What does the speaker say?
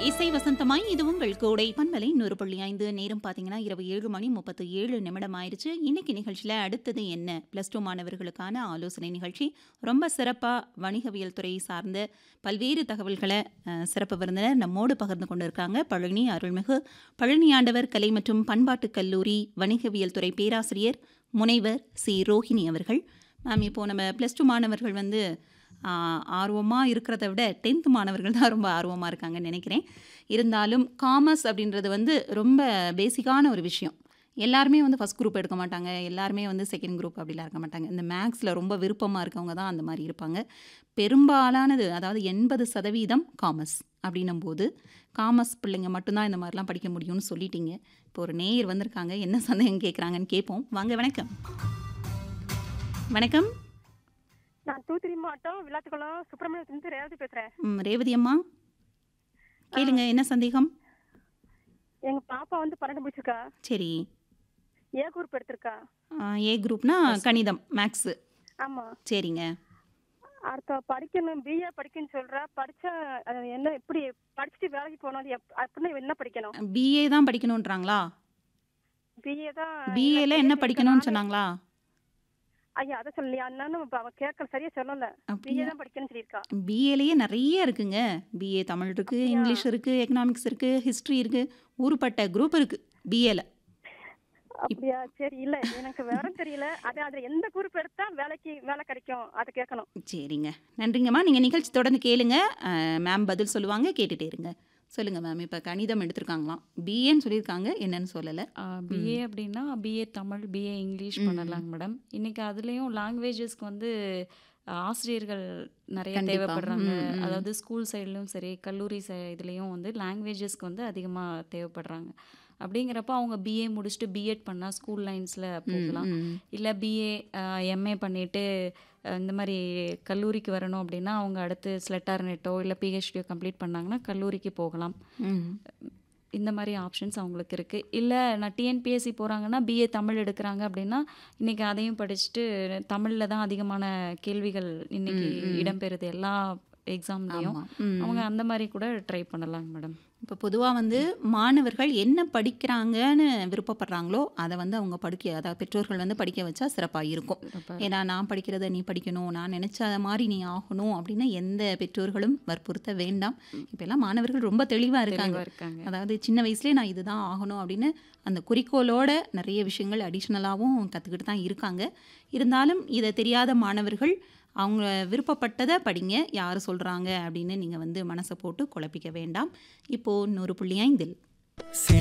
இசை வசந்தமாய் இது உங்கள் கோடை பண்பலை நூறு புள்ளி ஐந்து நேரம் பார்த்தீங்கன்னா இரவு ஏழு மணி முப்பத்து ஏழு நிமிடம் ஆயிடுச்சு இன்னைக்கு நிகழ்ச்சியில் அடுத்தது என்ன ப்ளஸ் டூ மாணவர்களுக்கான ஆலோசனை நிகழ்ச்சி ரொம்ப சிறப்பாக வணிகவியல் துறை சார்ந்த பல்வேறு தகவல்களை அஹ், சிறப்பு விருந்தினர் நம்மோடு பகிர்ந்து கொண்டு இருக்காங்க பழனி அருள்மிகு பழனி ஆண்டவர் கலை மற்றும் பண்பாட்டுக் கல்லூரி வணிகவியல் துறை பேராசிரியர் முனைவர் சி ரோஹிணி அவர்கள் மேம் இப்போது நம்ம ப்ளஸ் டூ மாணவர்கள் வந்து ஆர்வமாக இருக்கிறத விட டென்த் மாணவர்கள் தான் ரொம்ப ஆர்வமாக இருக்காங்கன்னு நினைக்கிறேன் இருந்தாலும் காமர்ஸ் அப்படின்றது வந்து ரொம்ப பேசிக்கான ஒரு விஷயம் எல்லாருமே வந்து ஃபஸ்ட் குரூப் எடுக்க மாட்டாங்க எல்லாருமே வந்து செகண்ட் குரூப் அப்படிலாம் இருக்க மாட்டாங்க இந்த மேக்ஸில் ரொம்ப விருப்பமாக இருக்கவங்க தான் அந்த மாதிரி இருப்பாங்க பெரும்பாலானது அதாவது எண்பது சதவீதம் காமர்ஸ் அப்படின்னும் போது காமர்ஸ் பிள்ளைங்க மட்டும்தான் இந்த மாதிரிலாம் படிக்க முடியும்னு சொல்லிட்டீங்க இப்போ ஒரு நேயர் வந்திருக்காங்க என்ன சந்தேகம் கேட்குறாங்கன்னு கேட்போம் வாங்க வணக்கம் வணக்கம் நான் தூத்துக்குடி மாவட்டம் விளாத்துக்குளம் சுப்பிரமணியத்துலேருந்து ரேவதி பேசுறேன் ம், ரேவதி அம்மா கேளுங்க என்ன சந்தேகம் எங்க பாப்பா வந்து பன்னெண்டு முடிச்சிருக்கா சரி ஏ குரூப் எடுத்திருக்கா ஆ, ஏ குரூப்னா கணிதம் மேக்ஸு ஆமா சரிங்க அடுத்த படிக்கணும் பிஏ படிக்கணும்னு சொல்றா படிச்சா அது என்ன எப்படி படிச்சுட்டு வேலைக்கு போகணும் அது எப்- அப்படின்னு என்ன படிக்கணும் பிஏ தான் படிக்கணுன்றாங்களா பிஏ தான் பிஏல என்ன படிக்கணும்னு சொன்னாங்களா ஐயா அதை சொல்லலையா அதனால இப்ப அவ கேட்க சரியா சொல்லல பிஏ அப்படியா தான் படிக்கணும்னு சொல்லியிருக்கா பிஏலேயே நிறைய இருக்குங்க பிஏ தமிழ் இருக்குது அப்படியா? இங்கிலீஷ் இருக்குது எக்கனாமிக்ஸ் இருக்குது ஹிஸ்ட்ரி இருக்குது ஊருப்பட்ட குரூப் இருக்குது பிஏல அப்படியா சரி இல்ல எனக்கு விவரம் தெரியல அது அதுல எந்த குரூப் எடுத்தா வேலைக்கு வேலை கிடைக்கும் அதை கேட்கணும் சரிங்க நன்றிங்கம்மா நீங்கள் நிகழ்ச்சி தொடர்ந்து கேளுங்க மேம் பதில் சொல்லுவாங்க கேட்டுட்டே இருங்க சொல்லுங்கள் மேம் இப்போ கணிதம் எடுத்திருக்காங்களாம் பிஏன்னு சொல்லியிருக்காங்க என்னன்னு சொல்லலை பிஏ அப்படின்னா பிஏ தமிழ் பிஏ இங்கிலீஷ் ம். பண்ணலாங்க மேடம் இன்னைக்கு அதுலேயும் லாங்குவேஜஸ்க்கு வந்து அஹ், ஆசிரியர்கள் நிறைய கண்டிப்பா. தேவைப்படுறாங்க ம், ம். அதாவது ஸ்கூல் சைட்லையும் சரி கல்லூரி சை இதுலேயும் வந்து லாங்குவேஜஸ்க்கு வந்து அதிகமாக தேவைப்படுறாங்க அப்படிங்கிறப்ப அவங்க பிஏ முடிச்சுட்டு பிஎட் பண்ணால் ஸ்கூல் லைன்ஸில் போகலாம் இல்லை பிஏ எம்ஏ பண்ணிட்டு அஹ், இந்த மாதிரி கல்லூரிக்கு வரணும் அப்படின்னா அவங்க அடுத்து ஸ்லெட்டார் நெட்டோ இல்லை பிஹெச்டியோ கம்ப்ளீட் பண்ணாங்கன்னா கல்லூரிக்கு போகலாம் இந்த மாதிரி ஆப்ஷன்ஸ் அவங்களுக்கு இருக்குது இல்லை நான் டிஎன்பிஎஸ்சி போகிறாங்கன்னா பிஏ தமிழ் எடுக்கிறாங்க அப்படின்னா இன்றைக்கி அதையும் படிச்சுட்டு தமிழில் தான் அதிகமான கேள்விகள் இன்னைக்கு ம், ம். இடம்பெறுது எல்லா எக்ஸாம்லேயும் அவங்க அந்த மாதிரி கூட ட்ரை பண்ணலாங்க மேடம் இப்போ பொதுவாக வந்து மாணவர்கள் என்ன படிக்கிறாங்கன்னு விருப்பப்படுறாங்களோ அதை வந்து அவங்க படிக்க அதாவது பெற்றோர்கள் வந்து படிக்க வச்சா சிறப்பாக இருக்கும் ஏன்னா நான் படிக்கிறத நீ படிக்கணும் நான் நினச்ச மாதிரி நீ ஆகணும் அப்படின்னு எந்த பெற்றோர்களும் வற்புறுத்த வேண்டாம் இப்போ எல்லாம் மாணவர்கள் ரொம்ப தெளிவாக இருக்காங்க தெளிவாக இருக்காங்க அதாவது சின்ன வயசுலேயே நான் இதுதான் ஆகணும் அப்படின்னு அந்த குறிக்கோளோட நிறைய விஷயங்கள் அடிஷ்னலாகவும் கற்றுக்கிட்டு தான் இருக்காங்க இருந்தாலும் இதை தெரியாத மாணவர்கள் அவங்க விருப்பப்பட்டதை படிங்க யார் சொல்கிறாங்க அப்படின்னு நீங்கள் வந்து மனசை போட்டு குழப்பிக்க வேண்டாம் இப்போது நூறு புள்ளி ஐந்தில்